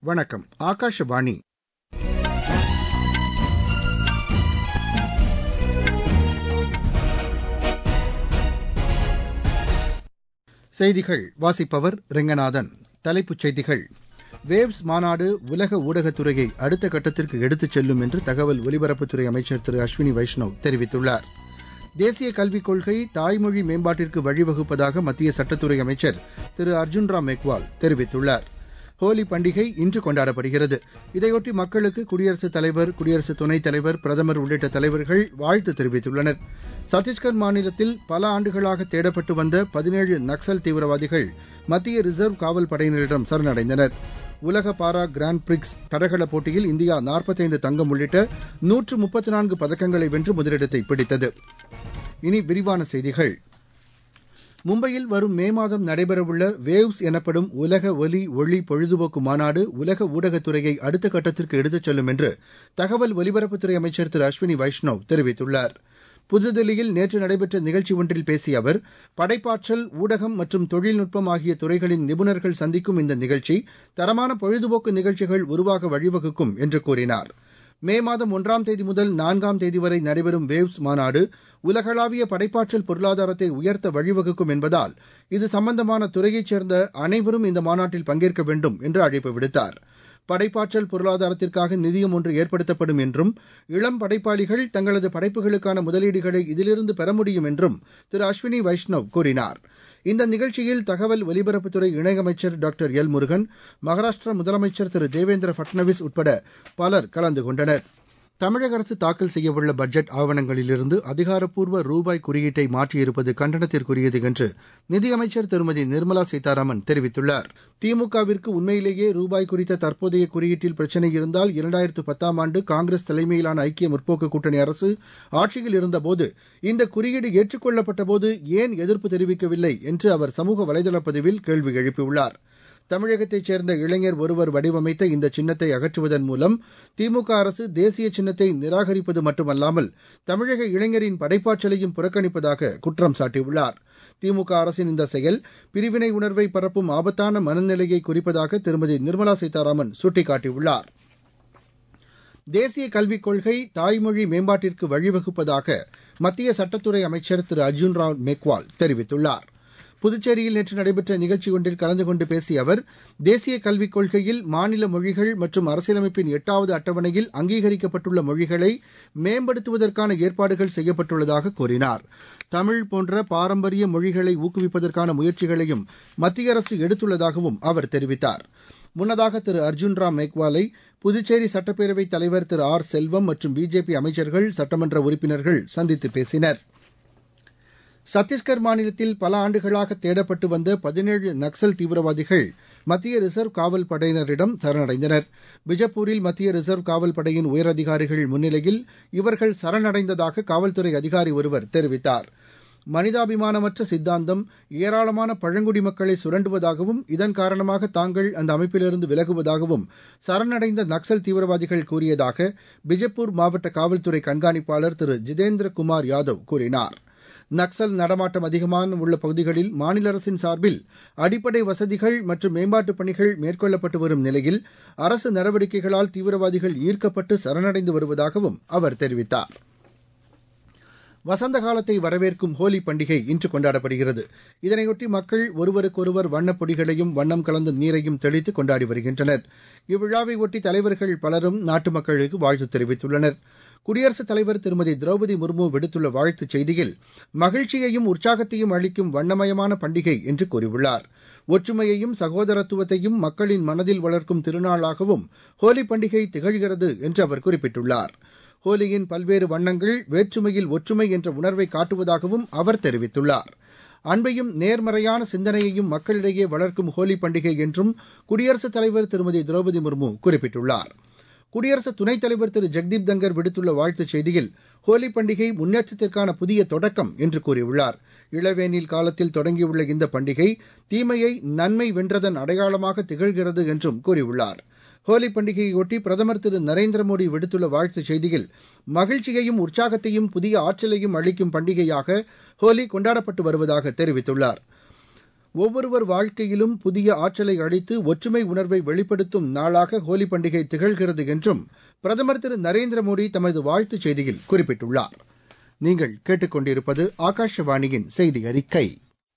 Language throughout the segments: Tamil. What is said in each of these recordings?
வணக்கம் ஆகாஷவாணி செய்திகள் வாசிப்பவர் ரெங்கநாதன் தலைப்புச் செய்திகள் வேவ்ஸ் மாநாடு உலக ஊடகத்துறையை அடுத்த கட்டத்திற்கு எடுத்துச் செல்லும் என்று தகவல் ஒலிபரப்புத்துறை அமைச்சர் திரு அஸ்வினி வைஷ்ணவ் தெரிவித்துள்ளார் தேசிய கல்விக் கொள்கை தாய்மொழி மேம்பாட்டிற்கு வழிவகுப்பதாக மத்திய சட்டத்துறை அமைச்சர் திரு அர்ஜுன் ராம் மெக்வால் தெரிவித்துள்ளார் ஹோலி பண்டிகை இன்று கொண்டாடப்படுகிறது இதையொட்டி மக்களுக்கு குடியரசுத் தலைவர் குடியரசு துணைத் தலைவர் பிரதமர் உள்ளிட்ட தலைவர்கள் வாழ்த்து தெரிவித்துள்ளனர் சத்தீஸ்கர் மாநிலத்தில் பல ஆண்டுகளாக தேடப்பட்டு வந்த பதினேழு நக்சல் தீவிரவாதிகள் மத்திய ரிசர்வ் காவல் படையினரிடம் சரணடைந்தனர் உலக பாரா கிராண்ட் பிரிக்ஸ் தடகள போட்டியில் இந்தியா நாற்பத்தைந்து தங்கம் உள்ளிட்ட நூற்று முப்பத்து நான்கு பதக்கங்களை வென்று முதலிடத்தை பிடித்தது இனி விரிவான செய்திகள் மும்பையில் வரும் மே மாதம் நடைபெறவுள்ள வேவ்ஸ் எனப்படும் உலக ஒலி ஒளி பொழுதுபோக்கு மாநாடு உலக ஊடகத்துறையை அடுத்த கட்டத்திற்கு எடுத்துச் செல்லும் என்று தகவல் ஒலிபரப்புத்துறை அமைச்சர் திரு அஸ்வினி வைஷ்ணவ் தெரிவித்துள்ளார் புதுதில்லியில் நேற்று நடைபெற்ற நிகழ்ச்சி ஒன்றில் பேசிய அவர் படைப்பாற்றல் ஊடகம் மற்றும் தொழில்நுட்பம் ஆகிய துறைகளின் நிபுணர்கள் சந்திக்கும் இந்த நிகழ்ச்சி தரமான பொழுதுபோக்கு நிகழ்ச்சிகள் உருவாக வழிவகுக்கும் என்று கூறினார் மே மாதம் ஒன்றாம் தேதி முதல் நான்காம் தேதி வரை நடைபெறும் வேவ்ஸ் மாநாடு உலகளாவிய படைப்பாற்றல் பொருளாதாரத்தை உயர்த்த வழிவகுக்கும் என்பதால் இது சம்பந்தமான துறையைச் சேர்ந்த அனைவரும் இந்த மாநாட்டில் பங்கேற்க வேண்டும் என்று அழைப்பு விடுத்தார் படைப்பாற்றல் பொருளாதாரத்திற்காக நிதியம் ஒன்று ஏற்படுத்தப்படும் என்றும் இளம் படைப்பாளிகள் தங்களது படைப்புகளுக்கான முதலீடுகளை இதிலிருந்து பெற முடியும் என்றும் திரு அஸ்வினி வைஷ்ணவ் கூறினார் இந்த நிகழ்ச்சியில் தகவல் ஒலிபரப்புத்துறை இணையமைச்சர் டாக்டர் எல் முருகன் மகாராஷ்டிரா முதலமைச்சர் திரு தேவேந்திர பட்னவிஸ் உட்பட பலர் கலந்து கொண்டனர் தமிழக அரசு தாக்கல் செய்யவுள்ள பட்ஜெட் ஆவணங்களிலிருந்து அதிகாரப்பூர்வ ரூபாய் குறியீட்டை மாற்றியிருப்பது கண்டனத்திற்குரியது என்று நிதியமைச்சர் திருமதி நிர்மலா சீதாராமன் தெரிவித்துள்ளார் திமுகவிற்கு உண்மையிலேயே ரூபாய் குறித்த தற்போதைய குறியீட்டில் பிரச்சினை இருந்தால் இரண்டாயிரத்து பத்தாம் ஆண்டு காங்கிரஸ் தலைமையிலான ஐக்கிய முற்போக்கு கூட்டணி அரசு ஆட்சியில் இருந்தபோது இந்த குறியீடு ஏற்றுக்கொள்ளப்பட்டபோது ஏன் எதிர்ப்பு தெரிவிக்கவில்லை என்று அவர் சமூக வலைதள பதிவில் கேள்வி எழுப்பியுள்ளார் தமிழகத்தைச் சேர்ந்த இளைஞர் ஒருவர் வடிவமைத்த இந்த சின்னத்தை அகற்றுவதன் மூலம் திமுக அரசு தேசிய சின்னத்தை நிராகரிப்பது மட்டுமல்லாமல் தமிழக இளைஞரின் படைப்பாற்றலையும் புறக்கணிப்பதாக குற்றம் சாட்டியுள்ளார் திமுக அரசின் இந்த செயல் பிரிவினை உணர்வை பரப்பும் ஆபத்தான மனநிலையை குறிப்பதாக திருமதி நிர்மலா சீதாராமன் சுட்டிக்காட்டியுள்ளார் தேசிய கல்விக் கொள்கை தாய்மொழி மேம்பாட்டிற்கு வழிவகுப்பதாக மத்திய சட்டத்துறை அமைச்சர் திரு அர்ஜுன் ராம் மெக்வால் தெரிவித்துள்ளார் புதுச்சேரியில் நேற்று நடைபெற்ற நிகழ்ச்சி ஒன்றில் கலந்து கொண்டு பேசிய அவர் தேசிய கல்விக் கொள்கையில் மாநில மொழிகள் மற்றும் அரசியலமைப்பின் எட்டாவது அட்டவணையில் அங்கீகரிக்கப்பட்டுள்ள மொழிகளை மேம்படுத்துவதற்கான ஏற்பாடுகள் செய்யப்பட்டுள்ளதாக கூறினார் தமிழ் போன்ற பாரம்பரிய மொழிகளை ஊக்குவிப்பதற்கான முயற்சிகளையும் மத்திய அரசு எடுத்துள்ளதாகவும் அவர் தெரிவித்தார் முன்னதாக திரு அர்ஜுன் ராம் மேக்வாலை புதுச்சேரி சட்டப்பேரவைத் தலைவர் திரு ஆர் செல்வம் மற்றும் பிஜேபி அமைச்சர்கள் சட்டமன்ற உறுப்பினர்கள் சந்தித்து பேசினர் சத்தீஸ்கர் மாநிலத்தில் பல ஆண்டுகளாக தேடப்பட்டு வந்த பதினேழு நக்சல் தீவிரவாதிகள் மத்திய ரிசர்வ் காவல் படையினரிடம் சரணடைந்தனர் பிஜப்பூரில் மத்திய ரிசர்வ் காவல் படையின் உயரதிகாரிகள் முன்னிலையில் இவர்கள் சரணடைந்ததாக காவல்துறை அதிகாரி ஒருவர் தெரிவித்தார் மனிதாபிமானமற்ற சித்தாந்தம் ஏராளமான பழங்குடி மக்களை சுரண்டுவதாகவும் இதன் காரணமாக தாங்கள் அந்த அமைப்பிலிருந்து விலகுவதாகவும் சரணடைந்த நக்சல் தீவிரவாதிகள் கூறியதாக பிஜப்பூர் மாவட்ட காவல்துறை கண்காணிப்பாளர் திரு ஜிதேந்திர குமார் யாதவ் கூறினார் நக்சல் நடமாட்டம் அதிகமான உள்ள பகுதிகளில் மாநில அரசின் சார்பில் அடிப்படை வசதிகள் மற்றும் மேம்பாட்டுப் பணிகள் மேற்கொள்ளப்பட்டு வரும் நிலையில் அரசு நடவடிக்கைகளால் தீவிரவாதிகள் ஈர்க்கப்பட்டு சரணடைந்து வருவதாகவும் அவர் தெரிவித்தார் வசந்த காலத்தை வரவேற்கும் ஹோலி பண்டிகை இன்று கொண்டாடப்படுகிறது இதனையொட்டி மக்கள் ஒருவருக்கொருவர் வண்ணப் பொடிகளையும் வண்ணம் கலந்த நீரையும் தெளித்து கொண்டாடி வருகின்றனர் இவ்விழாவை ஒட்டி தலைவர்கள் பலரும் நாட்டு மக்களுக்கு வாழ்த்து தெரிவித்துள்ளனர் குடியரசுத் தலைவர் திருமதி திரௌபதி முர்மு விடுத்துள்ள வாழ்த்துச் செய்தியில் மகிழ்ச்சியையும் உற்சாகத்தையும் அளிக்கும் வண்ணமயமான பண்டிகை என்று கூறியுள்ளார் ஒற்றுமையையும் சகோதரத்துவத்தையும் மக்களின் மனதில் வளர்க்கும் திருநாளாகவும் ஹோலி பண்டிகை திகழ்கிறது என்று அவர் குறிப்பிட்டுள்ளார் ஹோலியின் பல்வேறு வண்ணங்கள் வேற்றுமையில் ஒற்றுமை என்ற உணர்வை காட்டுவதாகவும் அவர் தெரிவித்துள்ளார் அன்பையும் நேர்மறையான சிந்தனையையும் மக்களிடையே வளர்க்கும் ஹோலி பண்டிகை என்றும் குடியரசுத் தலைவர் திருமதி திரௌபதி முர்மு குறிப்பிட்டுள்ளார் குடியரசு துணைத் தலைவர் திரு ஜெக்தீப் தங்கர் விடுத்துள்ள வாழ்த்துச் செய்தியில் ஹோலி பண்டிகை முன்னேற்றத்திற்கான புதிய தொடக்கம் என்று கூறியுள்ளார் இளவேனில் காலத்தில் தொடங்கியுள்ள இந்த பண்டிகை தீமையை நன்மை வென்றதன் அடையாளமாக திகழ்கிறது என்றும் கூறியுள்ளார் ஹோலி பண்டிகையொட்டி பிரதமர் திரு நரேந்திர மோடி விடுத்துள்ள வாழ்த்துச் செய்தியில் மகிழ்ச்சியையும் உற்சாகத்தையும் புதிய ஆற்றலையும் அளிக்கும் பண்டிகையாக ஹோலி கொண்டாடப்பட்டு வருவதாக தெரிவித்துள்ளார் ஒவ்வொருவர் வாழ்க்கையிலும் புதிய ஆற்றலை அளித்து ஒற்றுமை உணர்வை வெளிப்படுத்தும் நாளாக ஹோலி பண்டிகை திகழ்கிறது என்றும் பிரதமர் திரு நரேந்திர மோடி தமது வாழ்த்துச் செய்தியில் குறிப்பிட்டுள்ளார் நீங்கள் கேட்டுக்கொண்டிருப்பது ஆகாஷவாணியின் செய்தி அறிக்கை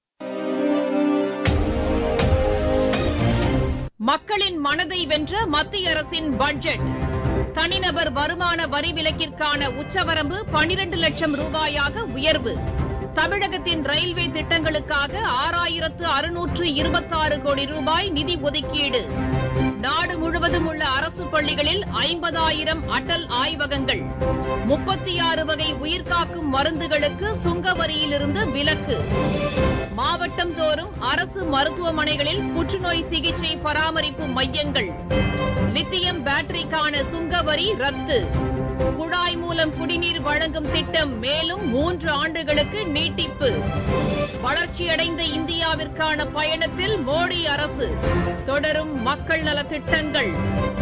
மக்களின் மனதை வென்ற மத்திய அரசின் பட்ஜெட் தனிநபர் வருமான வரி விலக்கிற்கான உச்சவரம்பு பனிரண்டு லட்சம் ரூபாயாக உயர்வு தமிழகத்தின் ரயில்வே திட்டங்களுக்காக ஆறாயிரத்து அறுநூற்று இருபத்தாறு கோடி ரூபாய் நிதி ஒதுக்கீடு நாடு முழுவதும் உள்ள அரசு பள்ளிகளில் ஐம்பதாயிரம் அடல் ஆய்வகங்கள் முப்பத்தி ஆறு வகை உயிர்காக்கும் மருந்துகளுக்கு சுங்க வரியிலிருந்து விலக்கு மாவட்டம் தோறும் அரசு மருத்துவமனைகளில் புற்றுநோய் சிகிச்சை பராமரிப்பு மையங்கள் லித்தியம் பேட்டரிக்கான சுங்க வரி ரத்து குழாய் மூலம் குடிநீர் வழங்கும் திட்டம் மேலும் மூன்று ஆண்டுகளுக்கு நீட்டிப்பு வளர்ச்சியடைந்த இந்தியாவிற்கான பயணத்தில் மோடி அரசு தொடரும் மக்கள் நலத் திட்டங்கள்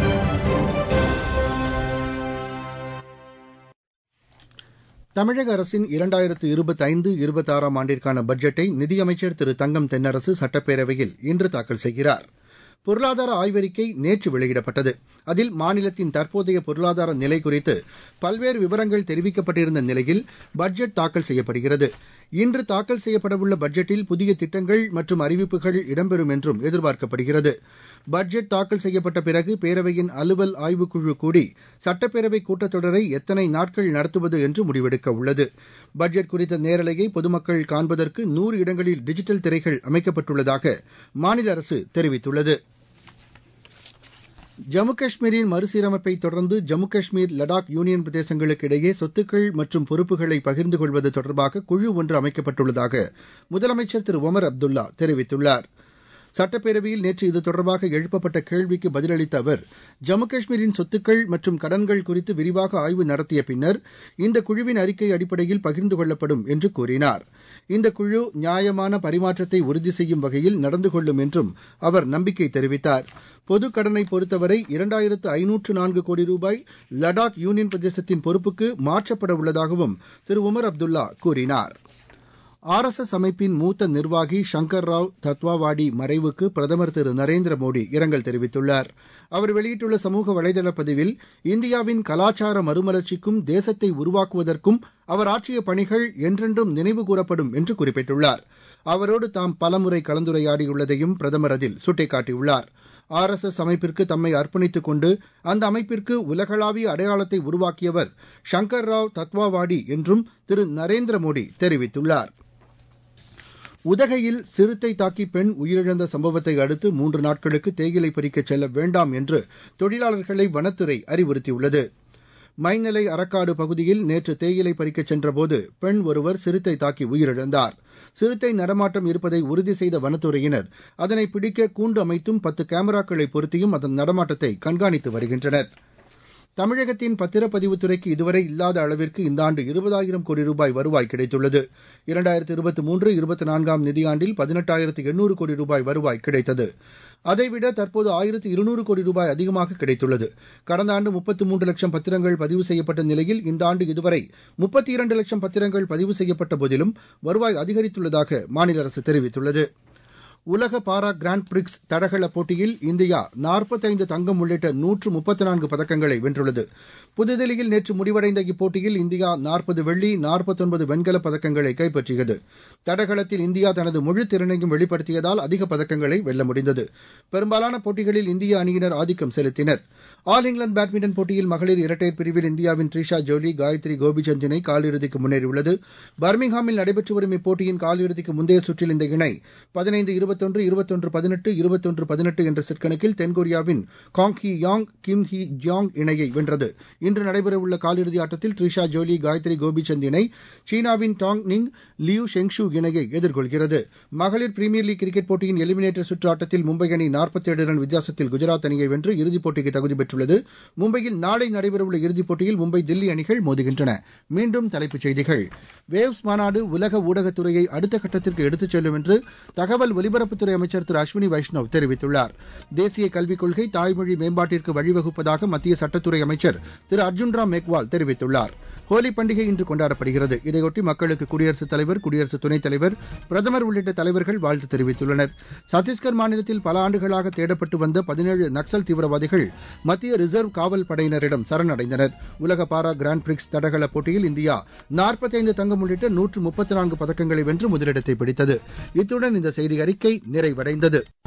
தமிழக அரசின் இரண்டாயிரத்து இருபத்தைந்து இருபத்தாறாம் ஆண்டிற்கான பட்ஜெட்டை நிதியமைச்சர் திரு தங்கம் தென்னரசு சட்டப்பேரவையில் இன்று தாக்கல் செய்கிறார் பொருளாதார ஆய்வறிக்கை நேற்று வெளியிடப்பட்டது அதில் மாநிலத்தின் தற்போதைய பொருளாதார நிலை குறித்து பல்வேறு விவரங்கள் தெரிவிக்கப்பட்டிருந்த நிலையில் பட்ஜெட் தாக்கல் செய்யப்படுகிறது இன்று தாக்கல் செய்யப்படவுள்ள பட்ஜெட்டில் புதிய திட்டங்கள் மற்றும் அறிவிப்புகள் இடம்பெறும் என்றும் எதிர்பார்க்கப்படுகிறது பட்ஜெட் தாக்கல் செய்யப்பட்ட பிறகு பேரவையின் அலுவல் ஆய்வுக்குழு கூடி சட்டப்பேரவை கூட்டத்தொடரை எத்தனை நாட்கள் நடத்துவது என்று முடிவெடுக்க உள்ளது பட்ஜெட் குறித்த நேரலையை பொதுமக்கள் காண்பதற்கு நூறு இடங்களில் டிஜிட்டல் திரைகள் அமைக்கப்பட்டுள்ளதாக மாநில அரசு தெரிவித்துள்ளது ஜம்மு காஷ்மீரின் மறுசீரமைப்பை தொடர்ந்து ஜம்மு காஷ்மீர் லடாக் யூனியன் பிரதேசங்களுக்கு இடையே சொத்துக்கள் மற்றும் பொறுப்புகளை பகிர்ந்து கொள்வது தொடர்பாக குழு ஒன்று அமைக்கப்பட்டுள்ளதாக முதலமைச்சர் திரு ஒமர் அப்துல்லா தெரிவித்துள்ளார் சட்டப்பேரவையில் நேற்று இது தொடர்பாக எழுப்பப்பட்ட கேள்விக்கு பதிலளித்த அவர் ஜம்மு காஷ்மீரின் சொத்துக்கள் மற்றும் கடன்கள் குறித்து விரிவாக ஆய்வு நடத்திய பின்னர் இந்த குழுவின் அறிக்கை அடிப்படையில் பகிர்ந்து கொள்ளப்படும் என்று கூறினார் இந்த குழு நியாயமான பரிமாற்றத்தை உறுதி செய்யும் வகையில் நடந்து கொள்ளும் என்றும் அவர் நம்பிக்கை தெரிவித்தார் பொதுக் கடனை பொறுத்தவரை இரண்டாயிரத்து ஐநூற்று நான்கு கோடி ரூபாய் லடாக் யூனியன் பிரதேசத்தின் பொறுப்புக்கு மாற்றப்பட உள்ளதாகவும் திரு உமர் அப்துல்லா கூறினார் ஆர் எஸ் எஸ் அமைப்பின் மூத்த நிர்வாகி சங்கர் ராவ் தத்வாவாடி மறைவுக்கு பிரதமர் திரு நரேந்திர மோடி இரங்கல் தெரிவித்துள்ளார் அவர் வெளியிட்டுள்ள சமூக வலைதள பதிவில் இந்தியாவின் கலாச்சார மறுமலர்ச்சிக்கும் தேசத்தை உருவாக்குவதற்கும் அவர் ஆற்றிய பணிகள் என்றென்றும் நினைவு கூறப்படும் என்று குறிப்பிட்டுள்ளார் அவரோடு தாம் பலமுறை கலந்துரையாடியுள்ளதையும் பிரதமர் அதில் சுட்டிக்காட்டியுள்ளார் ஆர் எஸ் எஸ் அமைப்பிற்கு தம்மை அர்ப்பணித்துக் கொண்டு அந்த அமைப்பிற்கு உலகளாவிய அடையாளத்தை உருவாக்கியவர் சங்கர் ராவ் தத்வாவாடி என்றும் திரு நரேந்திர மோடி தெரிவித்துள்ளார் உதகையில் சிறுத்தை தாக்கி பெண் உயிரிழந்த சம்பவத்தை அடுத்து மூன்று நாட்களுக்கு தேயிலை பறிக்கச் செல்ல வேண்டாம் என்று தொழிலாளர்களை வனத்துறை அறிவுறுத்தியுள்ளது மைநலை அரக்காடு பகுதியில் நேற்று தேயிலை பறிக்கச் சென்றபோது பெண் ஒருவர் சிறுத்தை தாக்கி உயிரிழந்தார் சிறுத்தை நடமாட்டம் இருப்பதை உறுதி செய்த வனத்துறையினர் அதனை பிடிக்க கூண்டு அமைத்தும் பத்து கேமராக்களை பொருத்தியும் அதன் நடமாட்டத்தை கண்காணித்து வருகின்றனர் தமிழகத்தின் பத்திரப்பதிவுத்துறைக்கு இதுவரை இல்லாத அளவிற்கு இந்த ஆண்டு இருபதாயிரம் கோடி ரூபாய் வருவாய் கிடைத்துள்ளது இரண்டாயிரத்து இருபத்தி மூன்று இருபத்தி நான்காம் நிதியாண்டில் பதினெட்டாயிரத்து எண்ணூறு கோடி ரூபாய் வருவாய் கிடைத்தது அதைவிட தற்போது ஆயிரத்து இருநூறு கோடி ரூபாய் அதிகமாக கிடைத்துள்ளது கடந்த ஆண்டு முப்பத்து மூன்று லட்சம் பத்திரங்கள் பதிவு செய்யப்பட்ட நிலையில் இந்த ஆண்டு இதுவரை முப்பத்தி இரண்டு லட்சம் பத்திரங்கள் பதிவு செய்யப்பட்ட போதிலும் வருவாய் அதிகரித்துள்ளதாக மாநில அரசு தெரிவித்துள்ளது உலக பாரா கிராண்ட் பிரிக்ஸ் தடகள போட்டியில் இந்தியா நாற்பத்தைந்து தங்கம் உள்ளிட்ட நூற்று முப்பத்தி நான்கு பதக்கங்களை வென்றுள்ளது புதுதில்லியில் நேற்று முடிவடைந்த இப்போட்டியில் இந்தியா நாற்பது வெள்ளி நாற்பத்தொன்பது வெண்கலப் பதக்கங்களை கைப்பற்றியது தடகளத்தில் இந்தியா தனது முழு திறனையும் வெளிப்படுத்தியதால் அதிக பதக்கங்களை வெல்ல முடிந்தது பெரும்பாலான போட்டிகளில் இந்திய அணியினர் ஆதிக்கம் செலுத்தினர் ஆல் இங்கிலாந்து பேட்மிண்டன் போட்டியில் மகளிர் இரட்டையர் பிரிவில் இந்தியாவின் த்ரிஷா ஜோலி காயத்ரி கோபிச்சந்த் இணை காலிறுதிக்கு முன்னேறியுள்ளது பர்மிங்ஹாமில் நடைபெற்று வரும் இப்போட்டியின் காலிறுதிக்கு முந்தைய சுற்றில் இந்த இணை பதினைந்து இருபத்தொன்று இருபத்தொன்று பதினெட்டு இருபத்தொன்று பதினெட்டு என்ற செட் கணக்கில் தென்கொரியாவின் Kang Hee Yang Kim Hee Jeong இணையை வென்றது இன்று நடைபெறவுள்ள காலிறுதி ஆட்டத்தில் த்ரிஷா ஜோலி காயத்ரி கோபிச்சந்த் இணை சீனாவின் டாங் நிங் லியூ ஷெங்ஷு இணையை எதிர்கொள்கிறது மகளிர் பிரீமியர் லீக் கிரிக்கெட் போட்டியின் எலிமினேட்டர் சுற்று ஆட்டத்தில் மும்பை அணி நாற்பத்தேழு ரன் வித்தியாசத்தில் குஜராத் அணியை வென்று இறுதிப் போட்டிக்கு தகுதி பெற்றுள்ளது மும்பையில் நாளை நடைபெறவுள்ள இறுதிப் போட்டியில் மும்பை தில்லி அணிகள் மோதுகின்றன மீண்டும் தலைப்புச் செய்திகள் வேவ்ஸ் மாநாடு உலக ஊடகத்துறையை அடுத்த கட்டத்திற்கு எடுத்துச் செல்லும் என்று தகவல் ஒலிபரப்புத்துறை அமைச்சர் திரு அஸ்வினி வைஷ்ணவ் தெரிவித்துள்ளார் தேசிய கல்விக் கொள்கை தாய்மொழி மேம்பாட்டிற்கு வழிவகுப்பதாக மத்திய சட்டத்துறை அமைச்சர் திரு அர்ஜுன் ராம் மேக்வால் தெரிவித்துள்ளார் ஹோலி பண்டிகை இன்று கொண்டாடப்படுகிறது இதையொட்டி மக்களுக்கு குடியரசுத் தலைவர் குடியரசு துணைத் தலைவர் பிரதமர் உள்ளிட்ட தலைவர்கள் வாழ்த்து தெரிவித்துள்ளனர் சத்தீஸ்கர் மாநிலத்தில் பல ஆண்டுகளாக தேடப்பட்டு வந்த பதினேழு நக்சல் தீவிரவாதிகள் மத்திய ரிசர்வ் காவல் படையினரிடம் சரணடைந்தனர் உலக பாரா கிராண்ட் பிரிக்ஸ் தடகள போட்டியில் இந்தியா நாற்பத்தைந்து தங்கம் உள்ளிட்ட நூற்று முப்பத்தி நான்கு பதக்கங்களை வென்று முதலிடத்தை பிடித்தது இத்துடன் இந்த செய்தி அறிக்கை நிறைவடைந்தது